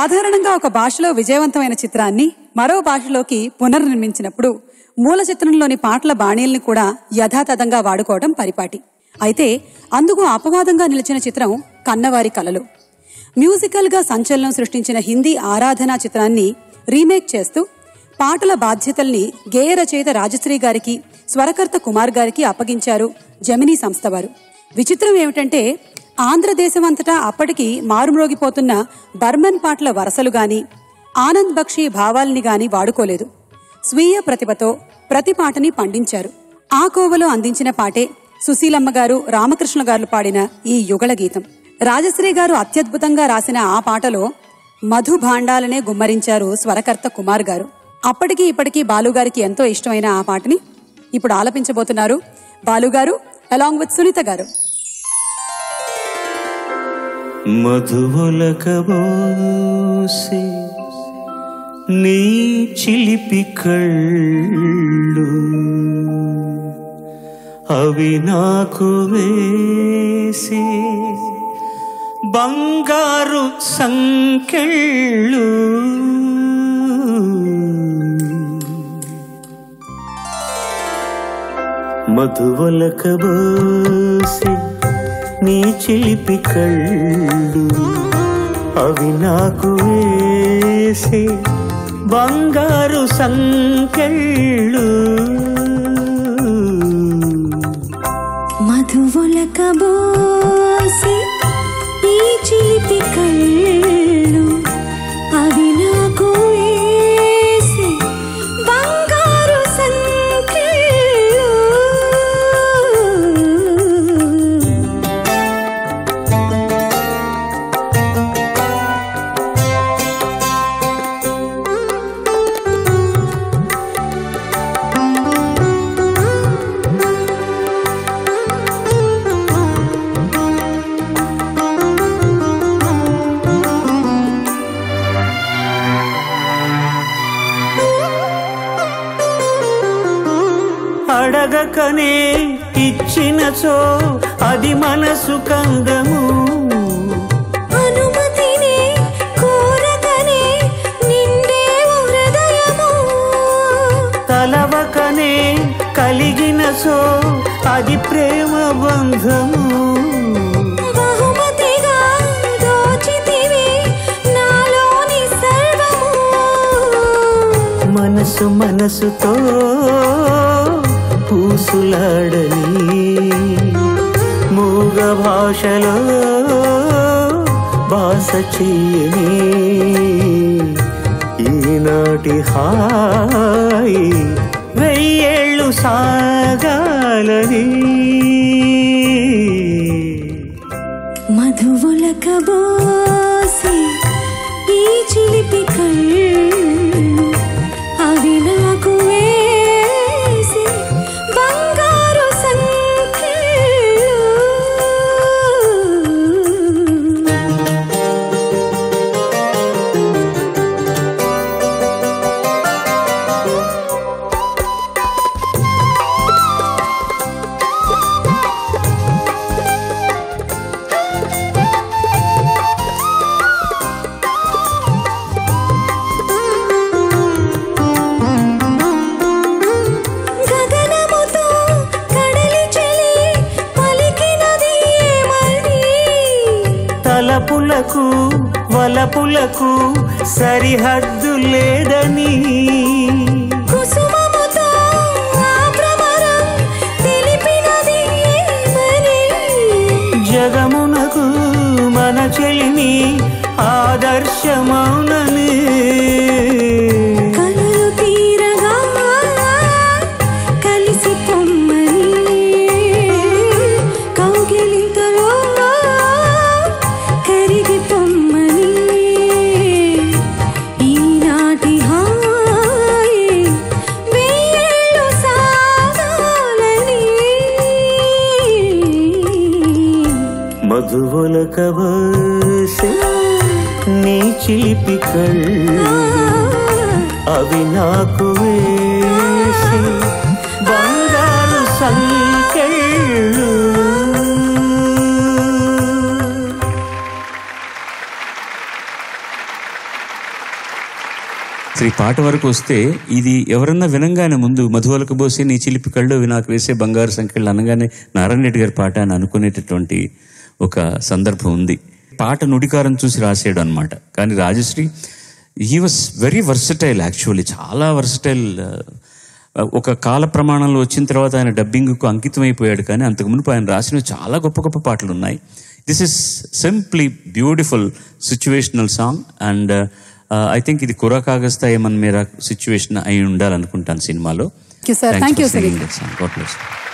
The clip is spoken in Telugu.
సాధారణంగా ఒక భాషలో విజయవంతమైన చిత్రాన్ని మరో భాషలోకి పునర్నిర్మించినప్పుడు మూల చిత్రంలోని పాటల బాణీల్ని కూడా యథాతథంగా వాడుకోవడం పరిపాటి అయితే అందుకు అపవాదంగా నిలిచిన చిత్రం కన్నవారి కలలు మ్యూజికల్ గా సంచలనం సృష్టించిన హిందీ ఆరాధనా చిత్రాన్ని రీమేక్ చేస్తూ పాటల బాధ్యతల్ని గేయ రచయిత రాజశ్రీ గారికి స్వరకర్త కుమార్ గారికి అప్పగించారు జమినీ సంస్థ వారు విచిత్రం ఏమిటంటే ఆంధ్రదేశం అంతటా అప్పటికి మారుమ్రోగిపోతున్న బర్మన్ పాటల వరసలు గాని ఆనంద్ బక్షి భావాల్ని గాని వాడుకోలేదు స్వీయ ప్రతిభతో ప్రతి పాటని పండించారు ఆ కోవలో అందించిన పాటే సుశీలమ్మ గారు రామకృష్ణ గారు పాడిన ఈ యుగళ గీతం రాజశ్రీ గారు అత్యద్భుతంగా రాసిన ఆ పాటలో మధు భాండాలనే గుమ్మరించారు స్వరకర్త కుమార్ గారు అప్పటికి ఇప్పటికీ బాలుగారికి ఎంతో ఇష్టమైన ఆ పాటని ఇప్పుడు ఆలపించబోతున్నారు బాలుగారు అలాంగ్ విత్ సునీత గారు మధువలకబోసి నీ చిలిపి కళ్ళు అవి నాకు వేసి బంగారు సంకెళ్ళు మధువలకబోసి నీ చిలిపి కళ్ళు అవి నాకు వేసి బంగారు సంకెళ్ళు మధువులకబోసి ఈ చిలిపి కళ్ళు అవి నాకు వేసి బంగారు సంకెళ్ళు అడగకనే ఇచ్చినచో అది మనసు కందము అనుమతిని కోరకనే నిండే హృదయము తలవకనే కలిగినచో అది ప్రేమ బంధము బహుమతిగా దోచితివి నాలోని సర్వము మనసు మనసుతో పూసులాడని మూగ భాషలో భాష చెయ్యని ఈనాటి హాయి వెయ్యేళ్ళు సాగాలని మధువులకబోసి ఈ చిలిపి కళ్ళు అవి నాకు వేసి బంగారు సంఖ్యలు గగనముతో కడలి చెలి పలికినది ఏమని తలపులకు వలపులకు సరిహద్దు లేదని కుసుమముతో ఆ భ్రమరం తెలిపినది ఏమని జగమునకు మన చెలిని ఆదర్శమౌనని కలలు తీరగా కలిసి పొమ్మని కౌగిలింతలో కరిగి పొమ్మని ఈనాటి హాయి వెయ్యేళ్ళు సాగాలని మధువలకవసి నీ చిలిపి కళ్ళు అవి నాకు వేసి బంగారు సంకెళ్ళు ఈ పాట వరకు వస్తే ఇది ఎవరన్నా వినంగానే ముందు మధువలకు పోసి నీ చిలిపి కళ్ళు అవి నాకు వేసే బంగారు సంఖ్యలు అనగానే నారాయణ రెడ్డి గారి పాట అని అనుకునేటటువంటి ఒక సందర్భం ఉంది పాట నుడికారం చూసి రాసాడు అనమాట కానీ Rajasri he was very versatile actually చాలా వర్సటైల్ ఒక కాల ప్రమాణంలో వచ్చిన తర్వాత ఆయన డబ్బింగ్కు అంకితం అయిపోయాడు కానీ అంతకు మునుపు ఆయన రాసిన చాలా గొప్ప గొప్ప పాటలు ఉన్నాయి this is simply beautiful situational song and I think ఇది కురా కాగస్తా ఏమన్ మేరా సిచ్యువేషన్ అయి ఉండాలనుకుంటాను సినిమాలో Thank you, sir. Thank you, Sunil. Song